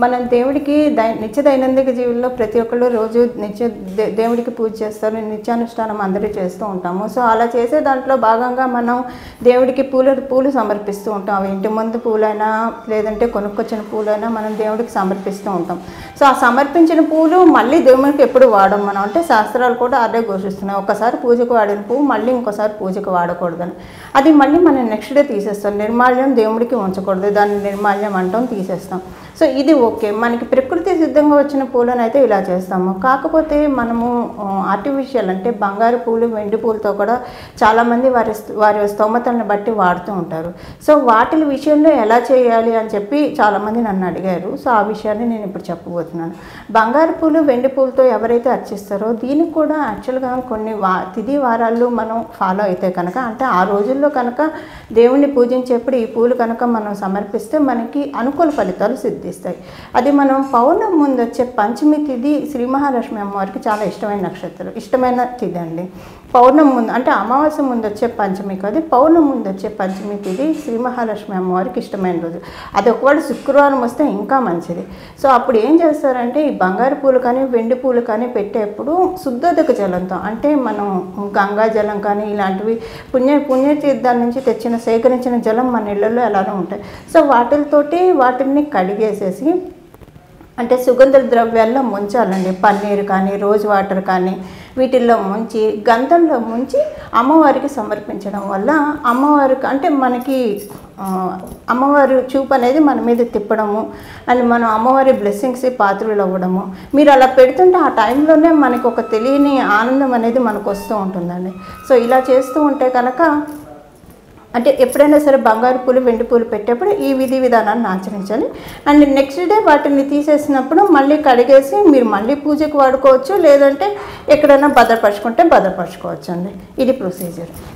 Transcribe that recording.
మనం దేవుడికి దై నిత్య దైనందిక జీవుల్లో ప్రతి ఒక్కళ్ళు రోజు నిత్య దే- దేవుడికి పూజ చేస్తారు నిత్యానుష్ఠానం అందరూ చేస్తూ ఉంటాము సో అలా చేసే దాంట్లో భాగంగా మనం దేవుడికి పూలు పూలు సమర్పిస్తూ ఉంటాం అవి ఇంటి ముందు పూలైనా లేదంటే కొనుక్కొచ్చిన పూలైనా మనం దేవుడికి సమర్పిస్తూ ఉంటాం సో ఆ సమర్పించిన పూలు మళ్ళీ దేవుడికి ఎప్పుడు వాడం మనం అంటే శాస్త్రాలు కూడా అదే ఘోషిస్తున్నాయి ఒకసారి పూజకు వాడిన పువ్వు మళ్ళీ ఇంకోసారి పూజకు వాడకూడదని అది మళ్ళీ మనం నెక్స్ట్ డే తీసేస్తాం నిర్మాల్యం దేవుడికి ఉంచకూడదు దాన్ని నిర్మాల్యం అంటాం తీసేస్తాం సో ఇది ఓకే మనకి ప్రకృతి సిద్ధంగా వచ్చిన పూలను అయితే ఇలా చేస్తాము కాకపోతే మనము ఆర్టిఫిషియల్ అంటే బంగారు పూలు వెండి పూలతో కూడా చాలామంది వారి స్థ- వారి స్తోమతలను బట్టి వాడుతూ ఉంటారు సో వాటి విషయంలో ఎలా చేయాలి అని చెప్పి చాలామంది నన్ను అడిగారు సో ఆ విషయాన్ని నేను ఇప్పుడు చెప్పబోతున్నాను బంగారు పూలు వెండి పూలతో ఎవరైతే అర్చిస్తారో దీనికి కూడా యాక్చువల్గా కొన్ని వా తిథి వారాలు మనం ఫాలో అయితే కనుక అంటే ఆ రోజుల్లో కనుక దేవుణ్ణి పూజించేప్పుడు ఈ పూలు కనుక మనం సమర్పిస్తే మనకి అనుకూల ఫలితాలు సిద్ధిస్తాయి అది మనం పౌర్ణమి ముందు వచ్చే పంచమి తిథి శ్రీ మహాలక్ష్మి అమ్మవారికి చాలా ఇష్టమైన నక్షత్రం ఇష్టమైన తిథి అండి పౌర్ణమి ముందు అంటే అమావాస్య ముందు వచ్చే పంచమి కాదు పౌర్ణమి ముందు వచ్చే పంచమి తిథి శ్రీ మహాలక్ష్మి అమ్మవారికి ఇష్టమైన రోజు అది ఒకవేళ శుక్రవారం వస్తే ఇంకా మంచిది సో అప్పుడు ఏం చేస్తారంటే ఈ బంగారు పూలు కానీ వెండి పూలు కానీ పెట్టేప్పుడు శుద్ధోదక జలంతో అంటే మనం గంగా జలం కానీ ఇలాంటివి పుణ్య పుణ్యతీర్థాల నుంచి తెచ్చిన సేకరించిన జలం మన ఇళ్ళల్లో ఎలానో ఉంటాయి సో వాటితోటి వాటిని కడిగేసేసి అంటే సుగంధ ద్రవ్యాల్లో ముంచాలండి పన్నీర్ కానీ రోజ్ వాటర్ కానీ వీటిల్లో ముంచి గంధంలో ముంచి అమ్మవారికి సమర్పించడం వల్ల అమ్మవారికి అంటే మనకి ఆ, అమ్మవారి చూపు అనేది మన మీద తిప్పడము అండ్ మనం అమ్మవారి బ్లెస్సింగ్స్ పాత్రలు అవ్వడము మీరు అలా పెడుతుంటే ఆ టైంలోనే మనకు ఒక తెలియని ఆనందం అనేది మనకు వస్తూ ఉంటుందండి సో ఇలా చేస్తూ ఉంటే కనుక అంటే ఎప్పుడైనా సరే బంగారు పూలు వెండి పూలు పెట్టేప్పుడు ఈ విధి విధానాన్ని ఆచరించాలి అండ్ నెక్స్ట్ డే వాటిని తీసేసినప్పుడు మళ్ళీ కడిగేసి మీరు మళ్ళీ పూజకు వాడుకోవచ్చు లేదంటే ఎక్కడైనా భద్రపరచుకుంటే భద్రపరచుకోవచ్చు అండి ఇది ప్రొసీజర్